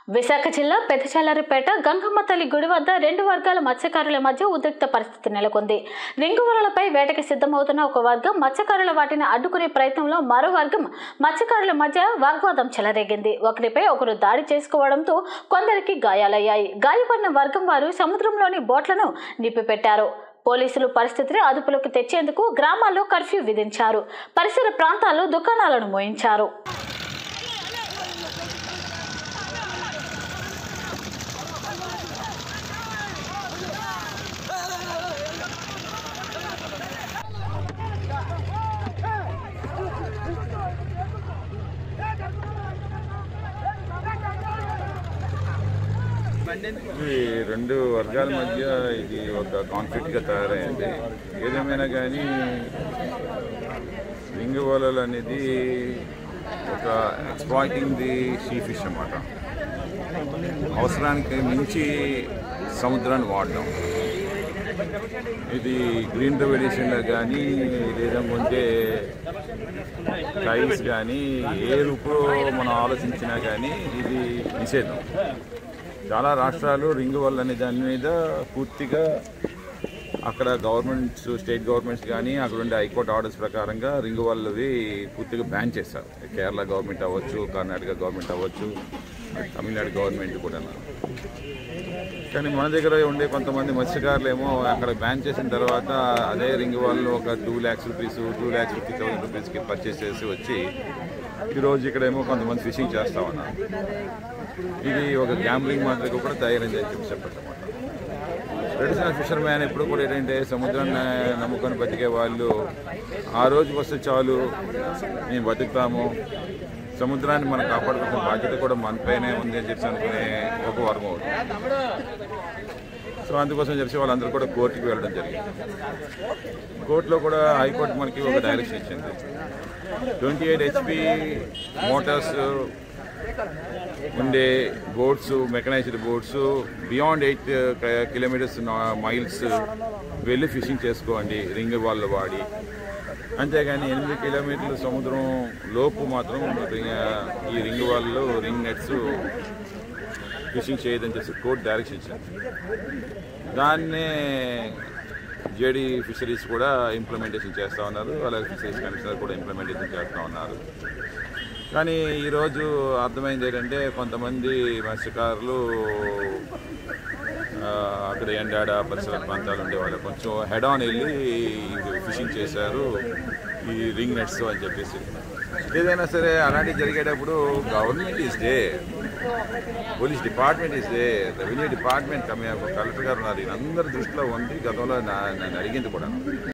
విశాఖ జిల్లా పెద్దచల్లారిపేట గంగమ్మ తల్లి గుడి వద్ద రెండు వర్గాల మత్స్యకారుల మధ్య ఉద్రిక్త పరిస్థితి నెలకొంది రింగు వలలపై వేటకి సిద్ధమవుతున్న ఒక వర్గం మత్స్యకారుల వాటిని అడ్డుకునే ప్రయత్నంలో మరో వర్గం మత్స్యకారుల మధ్య వాగ్వాదం చెలరేగింది ఒకరిపై ఒకరు దాడి చేసుకోవడంతో కొందరికి గాయాలయ్యాయి గాయపడిన వర్గం వారు సముద్రంలోని బోట్లను నిప్పిపెట్టారు పోలీసులు పరిస్థితిని అదుపులోకి తెచ్చేందుకు గ్రామాల్లో కర్ఫ్యూ విధించారు పరిసర ప్రాంతాల్లో దుకాణాలను మోయించారు ఈ రెండు వర్గాల మధ్య ఇది ఒక కాన్ఫ్లిక్ట్గా తయారైంది ఏదేమైనా కానీ రింగ్ వలలు అనేది ఒక ఎక్స్ప్లాయిటింగ్ ది సీ ఫిష్ అన్నమాట అవసరానికి మించి సముద్రాన్ని వాడడం ఇది గ్రీన్ రెవల్యూషన్లో కానీ లేదంటే టైల్స్ కానీ ఏ రూపంలో మనం ఆలోచించినా కానీ ఇది నిషేధం చాలా రాష్ట్రాలు రింగ్ వల్ల అనే దాని మీద పూర్తిగా అక్కడ గవర్నమెంట్స్ స్టేట్ గవర్నమెంట్స్ కానీ అక్కడ ఉండే హైకోర్టు ఆర్డర్స్ ప్రకారంగా రింగ్ వాళ్ళవి పూర్తిగా బ్యాన్ చేస్తారు కేరళ గవర్నమెంట్ అవ్వచ్చు కర్ణాటక గవర్నమెంట్ అవ్వచ్చు తమిళనాడు గవర్నమెంట్ కూడా కానీ మన దగ్గర ఉండే కొంతమంది మత్స్యకారులు ఏమో అక్కడ బ్యాన్ చేసిన తర్వాత అదే రింగ్ వాళ్ళు ఒక two lakhs rupees two lakhs fifty thousand రూపీస్కి పర్చేస్ చేసి వచ్చి ఈరోజు ఇక్కడేమో కొంతమంది ఫిషింగ్ చేస్తా ఉన్నారు ఇది ఒక గ్యాంబ్లింగ్ మాదిరిగా కూడా తయారైంది అని చెప్పి చెప్పచ్చన్నమాట ట్రెడిషనల్ ఫిషర్ మ్యాన్ ఎప్పుడు కూడా ఏంటంటే సముద్రాన్ని నమ్ముకొని బతికే వాళ్ళు ఆ రోజు వస్తే చాలు మేము బతుకుతాము సముద్రాన్ని మనం కాపాడుకునే బాధ్యత కూడా మనపైనే ఉంది అని చెప్పి అనుకునే ఒక వర్గం అవుతుంది సో అందుకోసం చెప్పి వాళ్ళందరూ కూడా కోర్టుకి వెళ్ళడం జరిగింది కోర్టులో కూడా హైకోర్టు మనకి ఒక డైరెక్షన్ ఇచ్చింది ట్వంటీ ఎయిట్ హెచ్పి మోటార్స్ ఉండే boats mechanised boats beyond eight kilometres miles వెళ్ళి ఫిషింగ్ చేసుకోండి రింగ్ వాళ్ళు వాడి అంతేగాని ఎనిమిది కిలోమీటర్ల సముద్రం లోపు మాత్రం రింగ్- ఈ రింగ్ వాళ్ళు రింగ్ నెట్స్ ఫిషింగ్ చేయదని చెప్పి కోర్టు డైరెక్షన్ ఇచ్చింది దాన్నే జేడీ ఫిషరీస్ కూడా ఇంప్లిమెంటేషన్ చేస్తూ ఉన్నారు అలాగే ఫిషరీస్ కమిషనర్ కూడా ఇంప్లిమెంటేషన్ చేస్తూ ఉన్నారు కానీ ఈరోజు అర్థమైంది ఏంటంటే కొంతమంది మత్స్యకారులు ఆ, అక్కడ ఎండాడ పరిసర ప్రాంతాలు ఉండే వాళ్ళు కొంచెం హెడ్ ఆన్ వెళ్ళి ఫిషింగ్ చేశారు ఈ రింగ్ నెట్స్ అని చెప్పేసి ఏదైనా సరే అలాంటివి జరిగేటప్పుడు government is the police department is the revenue department collector గారు ఉన్నారు అందరి దృష్టిలో ఉంది గతంలో నా- నేను అడిగింది కూడా